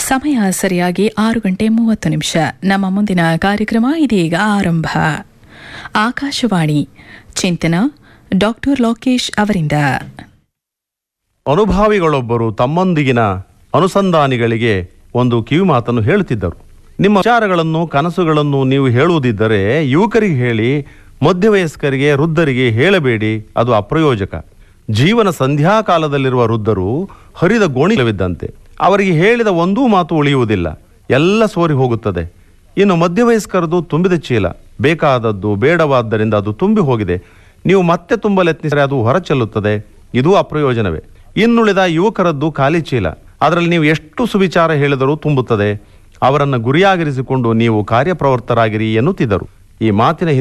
ಸಮಯ ಸರಿಯಾಗಿ ಆರು ಗಂಟೆ ಮೂವತ್ತು ನಿಮಿಷ ನಮ್ಮ ಮುಂದಿನ ಕಾರ್ಯಕ್ರಮ ಇದೀಗ ಆರಂಭ ಆಕಾಶವಾಣಿ ಚಿಂತನ ಡಾಕ್ಟರ್ ಲೋಕೇಶ್ ಅವರಿಂದ ಅನುಭಾವಿಗಳೊಬ್ಬರು ತಮ್ಮೊಂದಿಗಿನ ಅನುಸಂಧಾನಿಗಳಿಗೆ ಒಂದು ಕಿವಿಮಾತನ್ನು ಹೇಳುತ್ತಿದ್ದರು ನಿಮ್ಮ ವಿಚಾರಗಳನ್ನು ಕನಸುಗಳನ್ನು ನೀವು ಹೇಳುವುದಿದ್ದರೆ ಯುವಕರಿಗೆ ಹೇಳಿ ಮಧ್ಯವಯಸ್ಕರಿಗೆ ವೃದ್ಧರಿಗೆ ಹೇಳಬೇಡಿ ಅದು ಅಪ್ರಯೋಜಕ ಜೀವನ ಸಂಧ್ಯಾಕಾಲದಲ್ಲಿರುವ ವೃದ್ಧರು ಹರಿದ ಗೋಣಿಲವಿದ್ದಂತೆ ಅವರಿಗೆ ಹೇಳಿದ ಒಂದೂ ಮಾತು ಉಳಿಯುವುದಿಲ್ಲ ಎಲ್ಲ ಸೋರಿ ಹೋಗುತ್ತದೆ ಇನ್ನು ಮಧ್ಯವಯಸ್ಕರದು ತುಂಬಿದ ಚೀಲ ಬೇಕಾದದ್ದು ಬೇಡವಾದ್ದರಿಂದ ಅದು ತುಂಬಿ ಹೋಗಿದೆ ನೀವು ಮತ್ತೆ ತುಂಬಲೆತ್ನಿಸಿದರೆ ಅದು ಹೊರಚೆಲ್ಲುತ್ತದೆ ಇದು ಅಪ್ರಯೋಜನವೇ ಇನ್ನುಳಿದ ಯುವಕರದ್ದು ಖಾಲಿ ಚೀಲ ಅದರಲ್ಲಿ ನೀವು ಎಷ್ಟು ಸುವಿಚಾರ ಹೇಳಿದರೂ ತುಂಬುತ್ತದೆ ಅವರನ್ನು ಗುರಿಯಾಗಿರಿಸಿಕೊಂಡು ನೀವು ಕಾರ್ಯಪ್ರವರ್ತರಾಗಿರಿ ಎನ್ನುತ್ತಿದ್ದರು ಈ ಮಾತಿನ